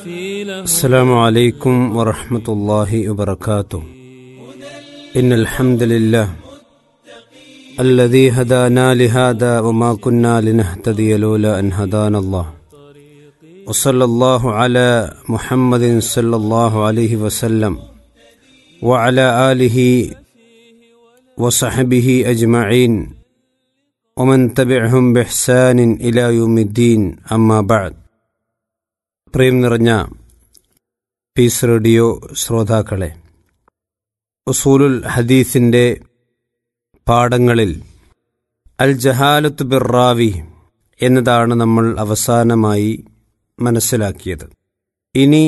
السلام عليكم ورحمة الله وبركاته إن الحمد لله الذي هدانا لهذا وما كنا لنهتدي لولا أن هدانا الله وصلى الله على محمد صلى الله عليه وسلم وعلى آله وصحبه أجمعين ومن تبعهم بإحسان إلى يوم الدين أما بعد പ്രിയം നിറഞ്ഞ piece radio ശ്രോതാക്കളെ ഉസൂലുൽ ഹദീസിൻ്റെ പാഠങ്ങളിൽ അൽ ജഹാലത്ത് ബിറാവി എന്നതാണ് നമ്മൾ അവസാനമായി മനസ്സിലാക്കിയത് ഇനി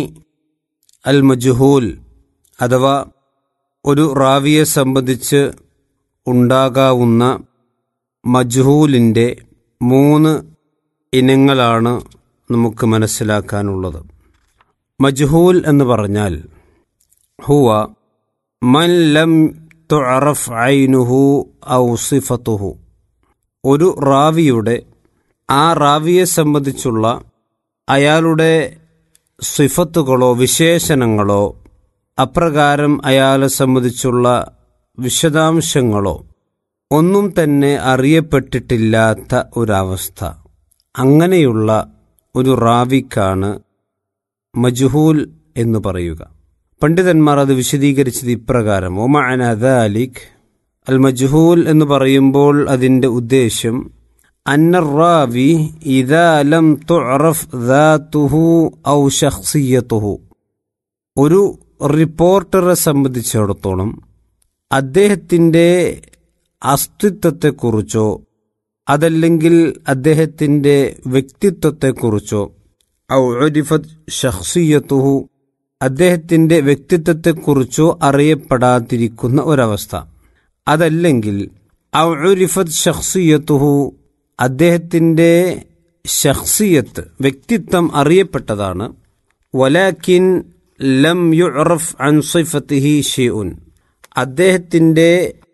അൽ മജുഹൂൽ അഥവാ ഒരു റാവിയെ സംബന്ധിച്ച് ഉണ്ടാകാവുന്ന മജ്ഹൂലിൻ്റെ മൂന്ന് ഇനങ്ങളാണ് നമുക്ക് മനസ്സിലാക്കാനുള്ളത് മജ്ഹൂൽ എന്ന് പറഞ്ഞാൽ ഹുവ മൻ ലം തുഅറഫ് ഐനുഹു ഔ സിഫത്തുഹു ഒരു റാവിയുടെ ആ റാവിയെ സംബന്ധിച്ചുള്ള അയാളുടെ സിഫത്തുകളോ വിശേഷണങ്ങളോ അപ്രകാരം അയാളെ സംബന്ധിച്ചുള്ള വിശദാംശങ്ങളോ ഒന്നും തന്നെ അറിയപ്പെട്ടിട്ടില്ലാത്ത ഒരവസ്ഥ അങ്ങനെയുള്ള ഒരു റാവിക്കാണ് മജുഹൂൽ എന്ന് പറയുക പണ്ഡിതന്മാർ അത് വിശദീകരിച്ചത് ഇപ്രകാരം ഒമാന ദാലിഖ് അൽ മജ്ഹൂൽ എന്ന് പറയുമ്പോൾ അതിൻ്റെ ഉദ്ദേശം അന്നറാവി ഇദാലം തുറഫ് ദാത്തുഹു ഔ ഷഖ്സിയത്തുഹു ഒരു റിപ്പോർട്ടറെ സംബന്ധിച്ചിടത്തോളം അദ്ദേഹത്തിൻ്റെ അസ്തിത്വത്തെക്കുറിച്ചോ അതല്ലെങ്കിൽ അദ്ദേഹത്തിൻ്റെ വ്യക്തിത്വത്തെക്കുറിച്ചോ ഔ ഉരിഫത് ഷഖ്സിയത്തുഹു അദ്ദേഹത്തിൻ്റെ വ്യക്തിത്വത്തെക്കുറിച്ചോ അറിയപ്പെടാതിരിക്കുന്ന ഒരവസ്ഥ അതല്ലെങ്കിൽ ഔ ഉരിഫത് ഷഖ്സിയത്തുഹു അദ്ദേഹത്തിൻ്റെ ഷഖ്സിയത്ത് വ്യക്തിത്വം അറിയപ്പെട്ടതാണ് വലാക്കിൻ ലം യുറഫ് അൻ സിഫത്തിഹി ഷെയ്ഉൻ അദ്ദേഹത്തിൻ്റെ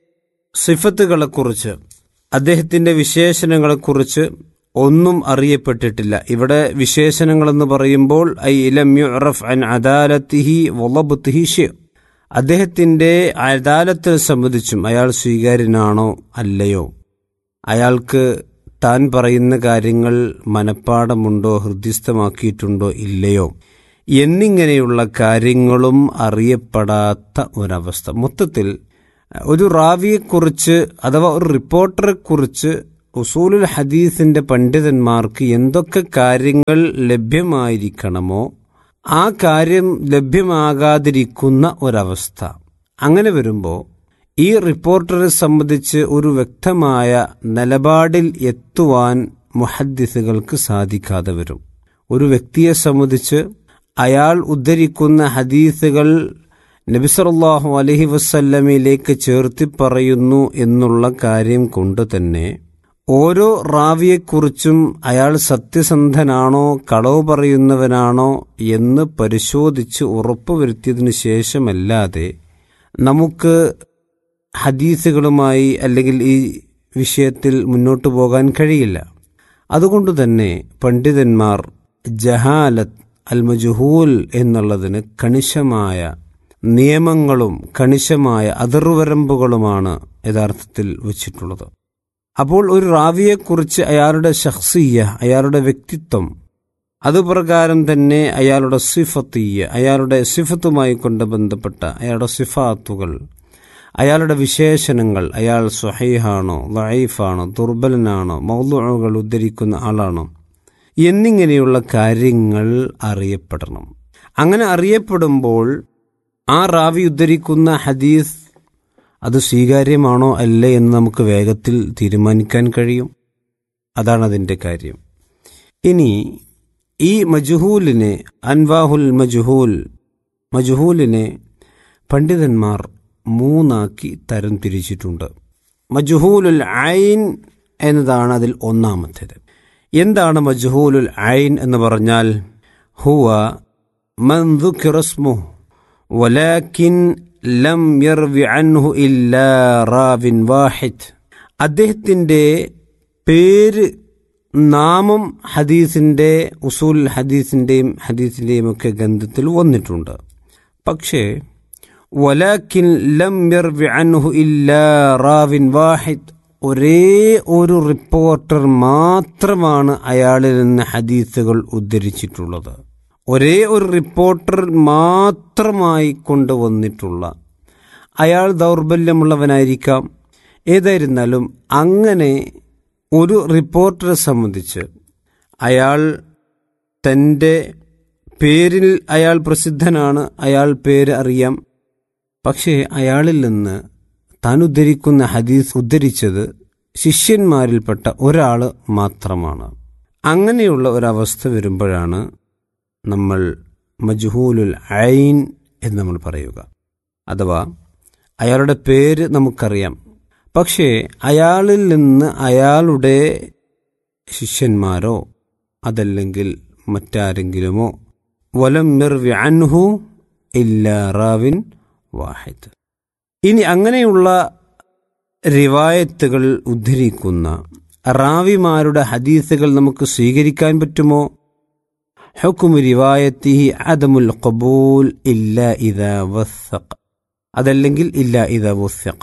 സിഫത്തുകളെക്കുറിച്ച് അദ്ദേഹത്തിൻ്റെ വിശേഷണങ്ങളെക്കുറിച്ച് ഒന്നും അറിയപ്പെട്ടിട്ടില്ല ഇവിടെ വിശേഷണങ്ങളെന്ന് പറയുമ്പോൾ ഐ ഇലം യുറഫ് അൻ അദാലത്തിഹി വൊളബുത്തിഹി ഷെ അദ്ദേഹത്തിൻ്റെ അദാലത്തെ സംബന്ധിച്ചും അയാൾ സ്വീകാര്യനാണോ അല്ലയോ അയാൾക്ക് താൻ പറയുന്ന കാര്യങ്ങൾ മനഃപ്പാടമുണ്ടോ ഹൃദ്യസ്ഥമാക്കിയിട്ടുണ്ടോ ഇല്ലയോ എന്നിങ്ങനെയുള്ള കാര്യങ്ങളും അറിയപ്പെടാത്ത ഒരവസ്ഥ മൊത്തത്തിൽ ഒരു റാവിയെക്കുറിച്ച് അഥവാ ഒരു റിപ്പോർട്ടറെക്കുറിച്ച് ഉസൂലുൽ ഹദീസിന്റെ പണ്ഡിതന്മാർക്ക് എന്തൊക്കെ കാര്യങ്ങൾ ലഭ്യമായിരിക്കണമോ ആ കാര്യം ലഭ്യമാകാതിരിക്കുന്ന ഒരവസ്ഥ അങ്ങനെ വരുമ്പോൾ ഈ റിപ്പോർട്ടറെ സംബന്ധിച്ച് ഒരു വ്യക്തമായ നിലപാടിൽ എത്തുവാൻ മുഹദ്ദിസുകൾക്ക് സാധിക്കാതെ വരും ഒരു വ്യക്തിയെ സംബന്ധിച്ച് അയാൾ ഉദ്ധരിക്കുന്ന ഹദീസുകൾ നബിസറല്ലാഹു അലഹി വസ്ല്ലമയിലേക്ക് ചേർത്തി പറയുന്നു എന്നുള്ള കാര്യം കൊണ്ട് തന്നെ ഓരോ റാവിയെക്കുറിച്ചും അയാൾ സത്യസന്ധനാണോ കളവ് പറയുന്നവനാണോ എന്ന് പരിശോധിച്ച് ഉറപ്പുവരുത്തിയതിനു ശേഷമല്ലാതെ നമുക്ക് ഹദീസുകളുമായി അല്ലെങ്കിൽ ഈ വിഷയത്തിൽ മുന്നോട്ടു പോകാൻ കഴിയില്ല അതുകൊണ്ട് തന്നെ പണ്ഡിതന്മാർ ജഹാലത്ത് അൽ മജുഹൂൽ എന്നുള്ളതിന് കണിശമായ നിയമങ്ങളും കണിശമായ അതിർവരമ്പുകളുമാണ് യഥാർത്ഥത്തിൽ വച്ചിട്ടുള്ളത് അപ്പോൾ ഒരു റാവിയെക്കുറിച്ച് അയാളുടെ ഷഖ്സിയ അയാളുടെ വ്യക്തിത്വം അതുപ്രകാരം തന്നെ അയാളുടെ സിഫത്തീയ അയാളുടെ സിഫത്തുമായി കൊണ്ട് ബന്ധപ്പെട്ട അയാളുടെ സിഫാത്തുകൾ അയാളുടെ വിശേഷണങ്ങൾ അയാൾ സ്വഹീഹാണോ ലൈഫാണോ ദുർബലനാണോ മൗലുകൾ ഉദ്ധരിക്കുന്ന ആളാണോ എന്നിങ്ങനെയുള്ള കാര്യങ്ങൾ അറിയപ്പെടണം അങ്ങനെ അറിയപ്പെടുമ്പോൾ ആ റാവി ഉദ്ധരിക്കുന്ന ഹദീസ് അത് സ്വീകാര്യമാണോ അല്ലേ എന്ന് നമുക്ക് വേഗത്തിൽ തീരുമാനിക്കാൻ കഴിയും അതാണ് അതിൻ്റെ കാര്യം ഇനി ഈ മജുഹൂലിനെ അൻവാഹുൽ മജുഹൂൽ മജുഹൂലിനെ പണ്ഡിതന്മാർ മൂന്നാക്കി തരം തിരിച്ചിട്ടുണ്ട് മജുഹൂലുൽ ഐൻ എന്നതാണ് അതിൽ ഒന്നാമത്തേത് എന്താണ് മജ്ഹൂലുൽ ഐൻ എന്ന് പറഞ്ഞാൽ ഹുവ മന്ദുക്കിറസ്മു വലാക്കിൻ ലം യർവി അൻഹു ഇല്ലാ റാവിൻ വാഹിദ് അദ്ദേഹത്തിൻ്റെ പേര് നാമം ഹദീസിൻ്റെ ഉസൂൽ ഹദീസിൻ്റെയും ഹദീസിൻ്റെയും ഒക്കെ ഗന്ധത്തിൽ വന്നിട്ടുണ്ട് പക്ഷേ വലാക്കിൻ ലം യർവി അൻഹു ഇല്ലാ റാവിൻ വാഹിദ് ഒരേ ഒരു റിപ്പോർട്ടർ മാത്രമാണ് അയാളിൽ നിന്ന് ഹദീസുകൾ ഉദ്ധരിച്ചിട്ടുള്ളത് ഒരേ ഒരു റിപ്പോർട്ടർ മാത്രമായി കൊണ്ടുവന്നിട്ടുള്ള അയാൾ ദൗർബല്യമുള്ളവനായിരിക്കാം ഏതായിരുന്നാലും അങ്ങനെ ഒരു റിപ്പോർട്ടറെ സംബന്ധിച്ച് അയാൾ തൻ്റെ പേരിൽ അയാൾ പ്രസിദ്ധനാണ് അയാൾ പേര് അറിയാം പക്ഷേ അയാളിൽ നിന്ന് താൻ ഉദ്ധരിക്കുന്ന ഹദീസ് ഉദ്ധരിച്ചത് ശിഷ്യന്മാരിൽപ്പെട്ട ഒരാൾ മാത്രമാണ് അങ്ങനെയുള്ള ഒരവസ്ഥ വരുമ്പോഴാണ് നമ്മൾ മജ്ഹൂലുൽ ഐൻ എന്ന് നമ്മൾ പറയുക അഥവാ അയാളുടെ പേര് നമുക്കറിയാം പക്ഷേ അയാളിൽ നിന്ന് അയാളുടെ ശിഷ്യന്മാരോ അതല്ലെങ്കിൽ മറ്റാരെങ്കിലുമോ വലം മിർവി അൻഹു ഇല്ല റാവിൻ വാഹിദ് ഇനി അങ്ങനെയുള്ള റിവായത്തുകൾ ഉദ്ധരിക്കുന്ന റാവിമാരുടെ ഹദീസുകൾ നമുക്ക് സ്വീകരിക്കാൻ പറ്റുമോ ഹുക്കും റിവായത്തിഹി അദമുൽ ഖബൂൽ ഇല്ല ഇത വസ്സഖ അതല്ലെങ്കിൽ ഇല്ല ഇത വസ്സഖ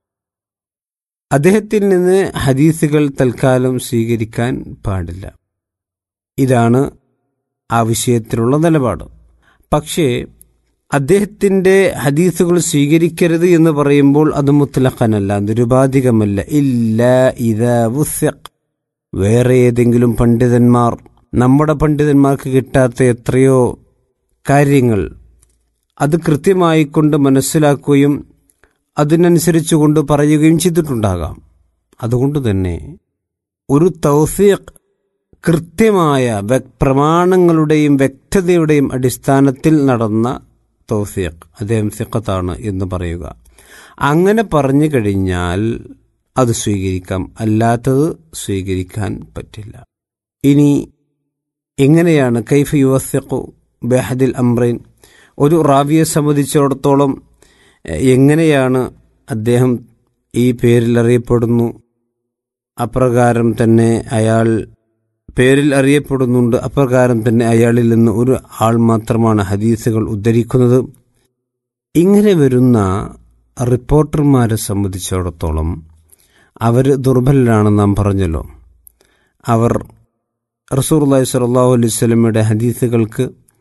അദ്ദേഹത്തിൽ നിന്ന് ഹദീസുകൾ തൽക്കാലം സ്വീകരിക്കാൻ പാടില്ല ഇതാണ് ആ വിഷയത്തിലുള്ള നിലപാട് പക്ഷേ അദ്ദേഹത്തിൻ്റെ ഹദീസുകൾ സ്വീകരിക്കരുത് എന്ന് പറയുമ്പോൾ അത് മുത്തലഖനല്ല നിരുപാധികമല്ല ഇല്ല ഇത വുസ്യഖ് വേറെ ഏതെങ്കിലും പണ്ഡിതന്മാർ നമ്മുടെ പണ്ഡിതന്മാർക്ക് കിട്ടാത്ത എത്രയോ കാര്യങ്ങൾ അത് കൃത്യമായി കൊണ്ട് മനസ്സിലാക്കുകയും അതിനനുസരിച്ച് കൊണ്ട് പറയുകയും ചെയ്തിട്ടുണ്ടാകാം അതുകൊണ്ട് തന്നെ ഒരു തൗഫീഖ് കൃത്യമായ പ്രമാണങ്ങളുടെയും വ്യക്തതയുടെയും അടിസ്ഥാനത്തിൽ നടന്ന തൗഫീഖ് അദ്ദേഹം സിഖത്താണ് എന്ന് പറയുക അങ്ങനെ പറഞ്ഞു കഴിഞ്ഞാൽ അത് സ്വീകരിക്കാം അല്ലാത്തത് സ്വീകരിക്കാൻ പറ്റില്ല ഇനി എങ്ങനെയാണ് കൈഫ് യുവസിഖു ബെഹദിൽ അമ്രൈൻ ഒരു റാവിയെ സംബന്ധിച്ചിടത്തോളം എങ്ങനെയാണ് അദ്ദേഹം ഈ പേരിൽ അറിയപ്പെടുന്നു അപ്രകാരം തന്നെ അയാൾ പേരിൽ അറിയപ്പെടുന്നുണ്ട് അപ്രകാരം തന്നെ അയാളിൽ നിന്ന് ഒരു ആൾ മാത്രമാണ് ഹദീസുകൾ ഉദ്ധരിക്കുന്നത് ഇങ്ങനെ വരുന്ന റിപ്പോർട്ടർമാരെ സംബന്ധിച്ചിടത്തോളം അവർ ദുർബലരാണെന്ന് നാം പറഞ്ഞല്ലോ അവർ റസൂർല്ലാഹി സ്വല്ലല്ലാഹു അലൈഹി സ്വലമയുടെ ഹദീസുകൾക്ക്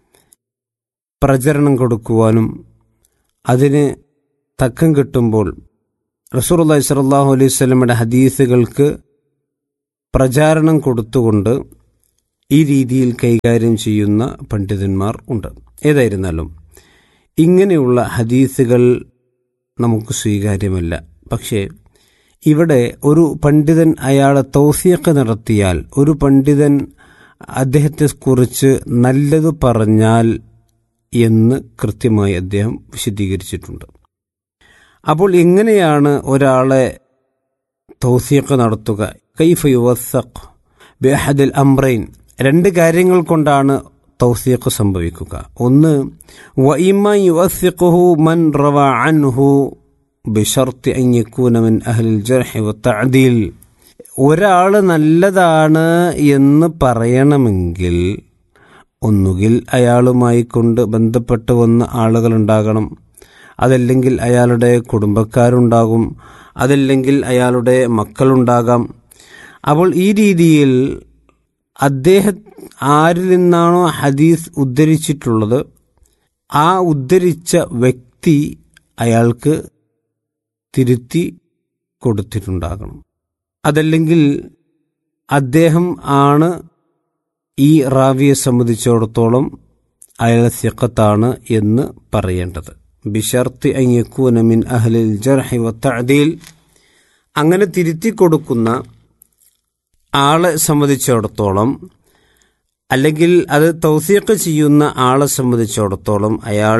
പ്രചരണം കൊടുക്കുവാനും അതിന് തക്കം കിട്ടുമ്പോൾ റസൂർല്ലാഹി സ്വല്ലല്ലാഹു അലൈഹി സ്വലമയുടെ ഹദീസുകൾക്ക് പ്രചാരണം കൊടുത്തുകൊണ്ട് ഈ രീതിയിൽ കൈകാര്യം ചെയ്യുന്ന പണ്ഡിതന്മാർ ഉണ്ട് ഏതായിരുന്നാലും ഇങ്ങനെയുള്ള ഹദീസുകൾ നമുക്ക് സ്വീകാര്യമല്ല പക്ഷേ ഇവിടെ ഒരു പണ്ഡിതൻ അയാളെ തൗസീഖ് നടത്തിയാൽ ഒരു പണ്ഡിതൻ അദ്ദേഹത്തെക്കുറിച്ച് നല്ലത് പറഞ്ഞാൽ എന്ന് കൃത്യമായി അദ്ദേഹം വിശദീകരിച്ചിട്ടുണ്ട് അപ്പോൾ എങ്ങനെയാണ് ഒരാളെ തൗസീഖ് നടത്തുക കൈഫ യുവസഖ് ബെഹദിൽ അംറൈൻ രണ്ട് കാര്യങ്ങൾ കൊണ്ടാണ് തൗസീഖ് സംഭവിക്കുക ഒന്ന് വഇമ യുവസിഖുഹു മൻ റവ അൻഹു ബിഷർത്തി അൻ യകൂന മിൻ അഹ്ലിൽ ജർഹ് വതഅദീൽ ഒരാൾ നല്ലതാണ് എന്ന് പറയണമെങ്കിൽ ഒന്നുകിൽ അയാളുമായി കൊണ്ട് ബന്ധപ്പെട്ട് വന്ന ആളുകൾ ഉണ്ടാകണം അതല്ലെങ്കിൽ അയാളുടെ കുടുംബക്കാരുണ്ടാകും അതല്ലെങ്കിൽ അയാളുടെ മക്കളുണ്ടാകാം അപ്പോൾ ഈ രീതിയിൽ അദ്ദേഹം ആരിൽ നിന്നാണോ ഹദീസ് ഉദ്ധരിച്ചിട്ടുള്ളത് ആ ഉദ്ധരിച്ച വ്യക്തി അയാൾക്ക് തിരുത്തി കൊടുത്തിട്ടുണ്ടാകണം അതല്ലെങ്കിൽ അദ്ദേഹം ആണ് ഈ റാവിയെ സംബന്ധിച്ചിടത്തോളം അയാൾ സിഖത്താണ് എന്ന് പറയേണ്ടത് ബിഷർത്തി അയ്യക്കൂന മിൻ അഹ്ലിൽ ജർഹി വത്തഅദീൽ അങ്ങനെ തിരുത്തി കൊടുക്കുന്ന ആളെ സംബന്ധിച്ചിടത്തോളം അല്ലെങ്കിൽ അത് തൗസീഖ് ചെയ്യുന്ന ആളെ സംബന്ധിച്ചിടത്തോളം അയാൾ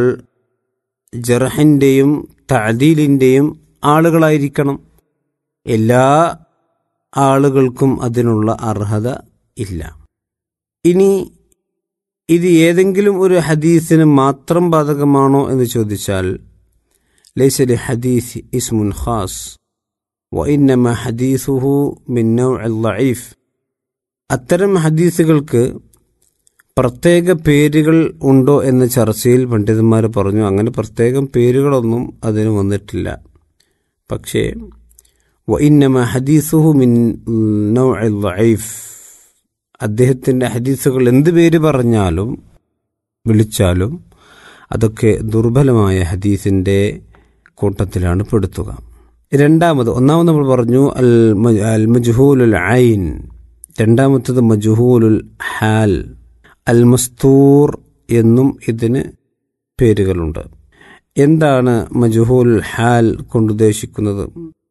ജർഹിൻ്റെയും തഅദീലിൻ്റെയും ആളുകളായിരിക്കണം എല്ലാ ആളുകൾക്കും അതിനുള്ള അർഹത ഇല്ല ഇനി ഇത് ഏതെങ്കിലും ഒരു ഹദീസിന് മാത്രം ബാധകമാണോ എന്ന് ചോദിച്ചാൽ ലൈസലി ഹദീസ് ഇസ്മുൻ ഖാസ് وإنما حديثه من نوع الضعيف അത്തരം ഹദീസുകൾക്ക് പ്രത്യേക പേരുകൾ ഉണ്ടോ എന്ന ചർച്ചയിൽ പണ്ഡിതന്മാർ പറഞ്ഞു അങ്ങനെ പ്രത്യേകം പേരുകളൊന്നും അതിന് വന്നിട്ടില്ല പക്ഷേ വഇന്നമ ഹദീസുഹു മിൻ നൗഇൽ ദഈഫ് അദ്ദേഹത്തിൻ്റെ ഹദീസുകൾ എന്ത് പേര് പറഞ്ഞാലും വിളിച്ചാലും അതൊക്കെ ദുർബലമായ ഹദീസിൻ്റെ കൂട്ടത്തിലാണ് പെടുത്തുക രണ്ടാമത് ഒന്നാമത് നമ്മൾ പറഞ്ഞു അൽ മ- അൽ മജ്ഹൂലുൽ ഐൻ രണ്ടാമത്തത് മജ്ഹൂലുൽ ഹാൽ അൽ മസ്തൂർ എന്നും ഇതിന് പേരുകളുണ്ട് എന്താണ് മജ്ഹൂൽ ഹാൽ കൊണ്ടുദ്ദേശിക്കുന്നത്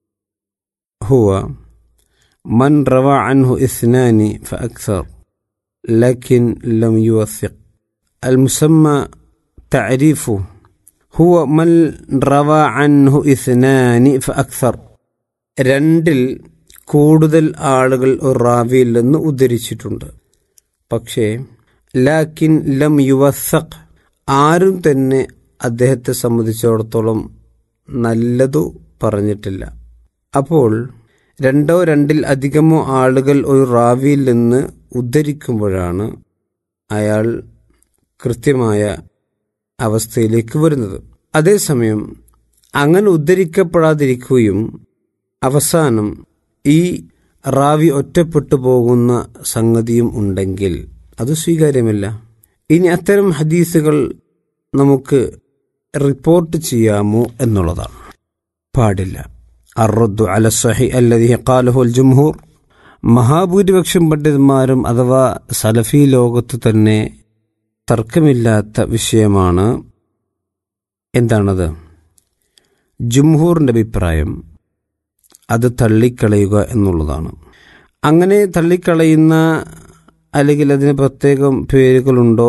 هو من روى عنه اثنان فأكثر لكن لم يوثق المسمى تعريفه هو من روى عنه اثنان فأكثر രണ്ടിൽ കൂടുതൽ ആളുകൾ ഒരു റാവിയിൽ നിന്ന് ഉദ്ധരിച്ചിട്ടുണ്ട് പക്ഷേ ലാക്കിൻ ലം യുവസഖ് ആരും തന്നെ അദ്ദേഹത്തെ സംബന്ധിച്ചിടത്തോളം നല്ലതു പറഞ്ഞിട്ടില്ല അപ്പോൾ രണ്ടോ രണ്ടിൽ അധികമോ ആളുകൾ ഒരു റാവിയിൽ നിന്ന് ഉദ്ധരിക്കുമ്പോഴാണ് അയാൾ കൃത്യമായ അവസ്ഥയിലേക്ക് വരുന്നത് അതേസമയം അങ്ങനെ ഉദ്ധരിക്കപ്പെടാതിരിക്കുകയും അവസാനം ഈ റാവി ഒറ്റപ്പെട്ടു പോകുന്ന സംഗതിയും ഉണ്ടെങ്കിൽ അത് സ്വീകാര്യമല്ല ഇനി അത്തരം ഹദീസുകൾ നമുക്ക് റിപ്പോർട്ട് ചെയ്യാമോ എന്നുള്ളതാണ് പാടില്ല അറുദ്ദു അല സഹി അല്ലതി ഖാലഹുൽ ജുംഹൂർ മഹാഭൂരിപക്ഷം പണ്ഡിതന്മാരും അഥവാ സലഫി ലോകത്ത് തന്നെ തർക്കമില്ലാത്ത വിഷയമാണ് എന്താണത് ജുംഹൂറിൻ്റെ അഭിപ്രായം അത് തള്ളിക്കളയുക എന്നുള്ളതാണ് അങ്ങനെ തള്ളിക്കളയുന്ന അല്ലെങ്കിൽ അതിന് പ്രത്യേകം പേരുകളുണ്ടോ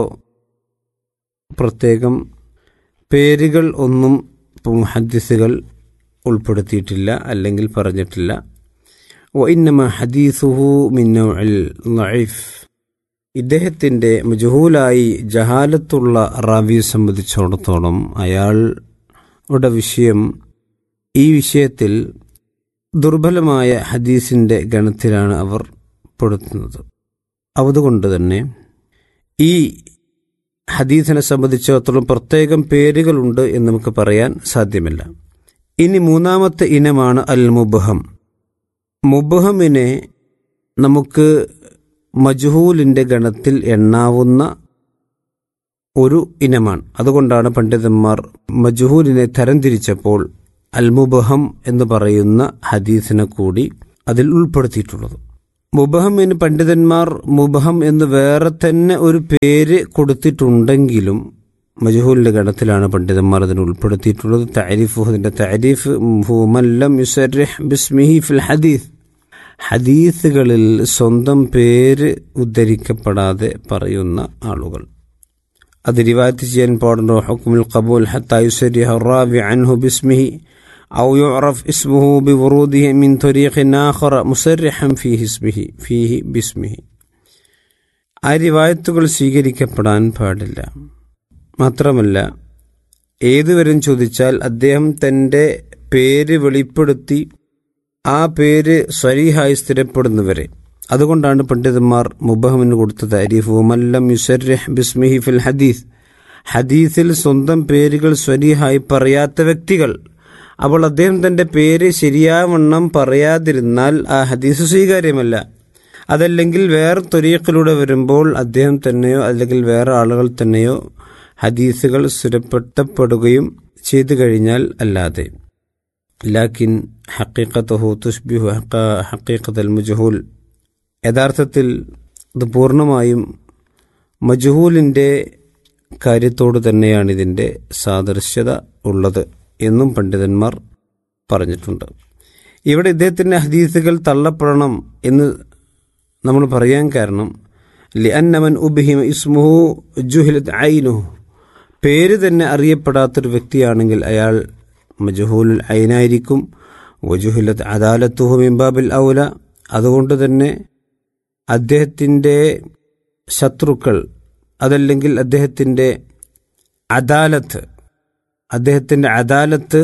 പ്രത്യേകം പേരുകൾ ഒന്നും ഹദീസുകൾ ഉൾപ്പെടുത്തിയിട്ടില്ല അല്ലെങ്കിൽ പറഞ്ഞിട്ടില്ല വഇന്നമ ഹദീസുഹു മിന്നൽ ലൈഫ് ഇദ്ദേഹത്തിൻ്റെ മജഹൂലായി ജഹാലത്തുള്ള റാവിയെ സംബന്ധിച്ചിടത്തോളം അയാളുടെ വിഷയം ഈ വിഷയത്തിൽ ദുർബലമായ ഹദീസിൻ്റെ ഗണത്തിലാണ് അവർ പെടുത്തുന്നത് അതുകൊണ്ട് തന്നെ ഈ ഹദീസിനെ സംബന്ധിച്ചിടത്തോളം പ്രത്യേകം പേരുകളുണ്ട് എന്ന് നമുക്ക് പറയാൻ സാധ്യമല്ല ഇനി മൂന്നാമത്തെ ഇനമാണ് അൽ മുബഹം മുബഹമിനെ നമുക്ക് മജ്ഹൂലിൻ്റെ ഗണത്തിൽ എണ്ണാവുന്ന ഒരു ഇനമാണ് അതുകൊണ്ടാണ് പണ്ഡിതന്മാർ മജ്ഹൂലിനെ തരംതിരിച്ചപ്പോൾ അൽ മുബഹം എന്ന് പറയുന്ന ഹദീസിനെ കൂടി അതിൽ ഉൾപ്പെടുത്തിയിട്ടുള്ളത് മുബഹമിന് പണ്ഡിതന്മാർ മുബഹം എന്ന് വേറെ തന്നെ ഒരു പേര് കൊടുത്തിട്ടുണ്ടെങ്കിലും മജഹൂലിന്റെ ഗണത്തിലാണ് പണ്ഡിതന്മാർ അതിന് ഉൾപ്പെടുത്തിയിട്ടുള്ളത് താരിഫ് അതിന്റെ താരിഫ് ഹുമല്ലം യുസരിഹ് ബിസ്മിഹി ഫിൽ ഹദീസ് ഹദീസുകളിൽ സ്വന്തം പേര് ഉദ്ധരിക്കപ്പെടാതെ പറയുന്ന ആളുകൾ അത് റിവായത്ത് ചെയ്യാൻ പാടുണ്ടോ ഹുക്കുമുൽ ഖബൂൽ ഹത്താ യുസരിഹ റാവി അൻഹു ബിസ്മിഹി أو يعرف اسمه بوروده من طريق آخر مسرحا فيه اسمه فيه باسمه ആ റിവായത്തുകൾ സ്വീകരിക്കപ്പെടാൻ പാടില്ല മാത്രമല്ല ഏതുവരും ചോദിച്ചാൽ അദ്ദേഹം തൻ്റെ പേര് വെളിപ്പെടുത്തി ആ പേര് സ്വരീഹായി സ്ഥിരപ്പെടുന്നവരെ അതുകൊണ്ടാണ് പണ്ഡിതന്മാർ മുബഹമിന് കൊടുത്ത താരീഫ് മല്ലം യുസർഹ് ബിസ്മിഹി ഫിൽ ഹദീസ് ഹദീസിൽ സ്വന്തം പേരുകൾ സ്വരീഹായി പറയാത്ത വ്യക്തികൾ അപ്പോൾ അദ്ദേഹം തൻ്റെ പേര് ശരിയാവണ്ണം പറയാതിരുന്നാൽ ആ ഹദീസ് സ്വീകാര്യമല്ല അതല്ലെങ്കിൽ വേറെ തൊരീഖിലൂടെ വരുമ്പോൾ അദ്ദേഹം തന്നെയോ അല്ലെങ്കിൽ വേറെ ആളുകൾ തന്നെയോ ഹദീസുകൾ സ്ഥിരപ്പെടുത്തപ്പെടുകയും ചെയ്തു കഴിഞ്ഞാൽ അല്ലാതെ ലാക്കിൻ ഹക്കീഖത്തഹു തുഷ്ബിഹു ഹക്കീഖത്തൽ മുജഹൂൽ യഥാർത്ഥത്തിൽ ഇത് പൂർണ്ണമായും മജഹൂലിൻ്റെ കാര്യത്തോട് തന്നെയാണ് ഇതിൻ്റെ സാദൃശ്യത ഉള്ളത് എന്നും പണ്ഡിതന്മാർ പറഞ്ഞിട്ടുണ്ട് ഇവിടെ ഇദ്ദേഹത്തിൻ്റെ ഹദീസുകൾ തള്ളപ്പെടണം എന്ന് നമ്മൾ പറയാൻ കാരണം ലിഅന്നമൻ ഉബിഹിം ഇസ്മുഹു ജുഹിലത് ഐനുഹു പേര് തന്നെ അറിയപ്പെടാത്തൊരു വ്യക്തിയാണെങ്കിൽ അയാൾ മജഹൂലുൽ ഐനായിരിക്കും വജുഹിലത് അദാലത്തുഹു മിംബാബിൽ ഔല അതുകൊണ്ട് തന്നെ അദ്ദേഹത്തിൻ്റെ ശത്രുക്കൾ അതല്ലെങ്കിൽ അദ്ദേഹത്തിൻ്റെ അദാലത്ത് അദ്ദേഹത്തിൻ്റെ അദാലത്ത്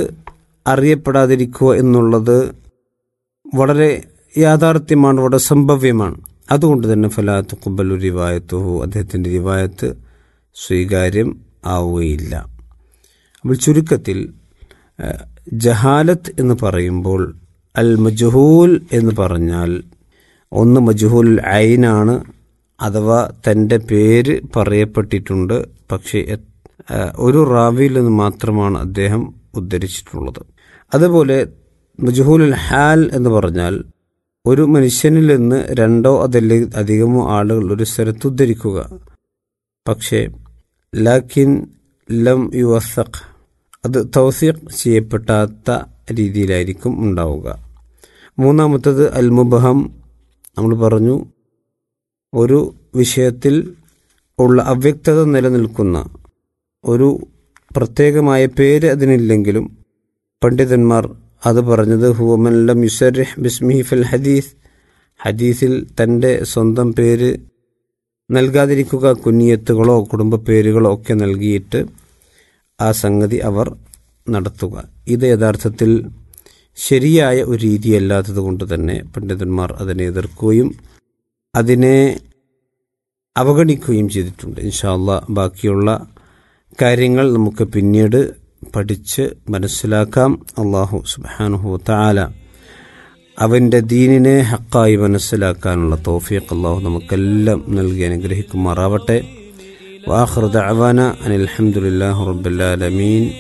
അറിയപ്പെടാതിരിക്കുക എന്നുള്ളത് വളരെ യാഥാർത്ഥ്യമാണ് വളരെ സംഭവ്യമാണ് അതുകൊണ്ട് തന്നെ ഫലാത്ത് കുബലു റിവായത്തുഹു അദ്ദേഹത്തിൻ്റെ റിവായത്ത് സ്വീകാര്യം ആവുകയില്ല അപ്പോൾ ചുരുക്കത്തിൽ ഏഹ്, ജഹാലത്ത് എന്ന് പറയുമ്പോൾ അൽ മജ്ഹൂൽ എന്ന് പറഞ്ഞാൽ ഒന്ന് മജ്ഹൂൽ ഐനാണ് അഥവാ തൻ്റെ പേര് പറയപ്പെട്ടിട്ടുണ്ട് പക്ഷേ എ- ഏഹ്, ഒരു റാവിയിൽ നിന്ന് മാത്രമാണ് അദ്ദേഹം ഉദ്ധരിച്ചിട്ടുള്ളത് അതുപോലെ മജ്ഹൂലുൽ ഹാൽ എന്ന് പറഞ്ഞാൽ ഒരു മനുഷ്യനിൽ നിന്ന് രണ്ടോ അതല്ലെങ്കിൽ അധികമോ ആളുകൾ ഒരു സ്ഥലത്ത് ഉദ്ധരിക്കുക പക്ഷേ ലാക്കിൻ ലം യുവസഖ് അത് തൗസീഖ് ചെയ്യപ്പെടാത്ത രീതിയിലായിരിക്കും ഉണ്ടാവുക മൂന്നാമത്തത് അൽ മുബഹം നമ്മൾ പറഞ്ഞു ഒരു വിഷയത്തിൽ ഉള്ള അവ്യക്തത നിലനിൽക്കുന്ന ഒരു പ്രത്യേകമായ പേര് അതിനില്ലെങ്കിലും പണ്ഡിതന്മാർ അത് പറഞ്ഞത് ഹുവമൻ ലം യുസരിഹ് ബിസ്മിഹി ഫിൽ ഹദീസ് ഹദീസിൽ തൻ്റെ സ്വന്തം പേര് നൽകാതിരിക്കുക കുഞ്ഞിയത്തുകളോ കുടുംബ പേരുകളോ ഒക്കെ നൽകിയിട്ട് ആ സംഗതി അവർ നടത്തുക ഇത് യഥാർത്ഥത്തിൽ ശരിയായ ഒരു രീതിയല്ലാത്തത് കൊണ്ട് തന്നെ പണ്ഡിതന്മാർ അതിനെ എതിർക്കുകയും അതിനെ അവഗണിക്കുകയും ചെയ്തിട്ടുണ്ട് ഇൻഷാല്ല ബാക്കിയുള്ള കാര്യങ്ങൾ നമുക്ക് പിന്നീട് പഠിച്ച് മനസ്സിലാക്കാം അള്ളാഹു സുബാനുഹു താല അവൻ്റെ ദീനിനെ ഹക്കായി മനസ്സിലാക്കാനുള്ള തോഫീഖ് അള്ളാഹു നമുക്കെല്ലാം നൽകി അനുഗ്രഹിക്കുമാറാവട്ടെ വാഹൃദ അവാന അനിൽഹമുല്ലാ റബ്ബുല്ലാലമീൻ